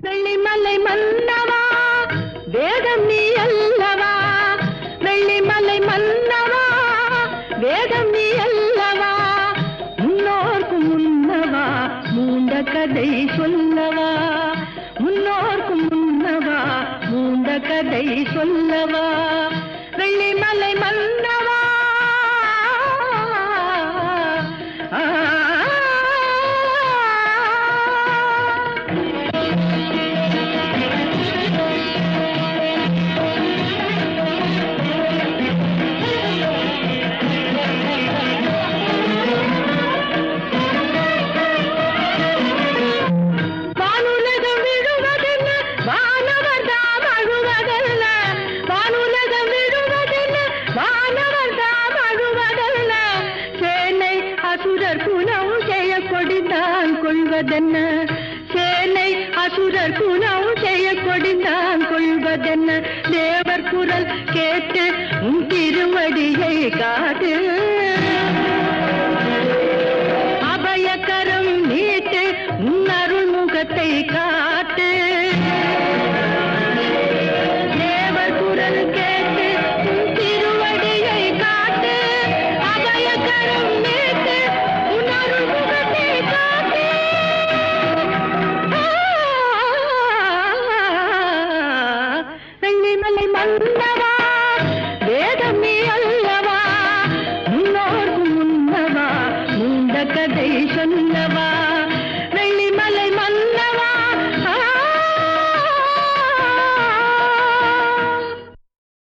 வெள்ளிமலை மன்னவா வேதம் நீ அல்லவா வெள்ளிமலை மன்னவா வேதம் நீ அல்லவா முன்னோர்க்கு முன்னவா மூண்ட கதை சொல்லவா முன்னோர்க்கு முன்னவா மூண்ட கதை சொல்லவா வெள்ளிமலை மன்னவா ஆ வானுலகம் விழுவதென்ன வானவர் தாம் அழுவதல்ல வானுலகம் விழுவதென்ன வானவர் தாம் அழுவதல்ல சேனை அசுரர் குணம் செய்ய கொடிந்தான் கொள்வதென்ன சேனை அசுரர் குணம் செய்ய கொடிந்தான் கொள்வதென்ன தேவர் குரல் கேட்டு உன் திருவடியை காட்டு அபயக்கரம் நீட்டு உன் அருள் முகத்தை காட்டு தேவர் குரல் கேட்டு உன் திருவடியை காட்டு அபயக்கரம் நீட்டு உன் அருள் முகத்தை காட்டு வெள்ளிமலை மன்னவா வேதம் நீ அல்லவா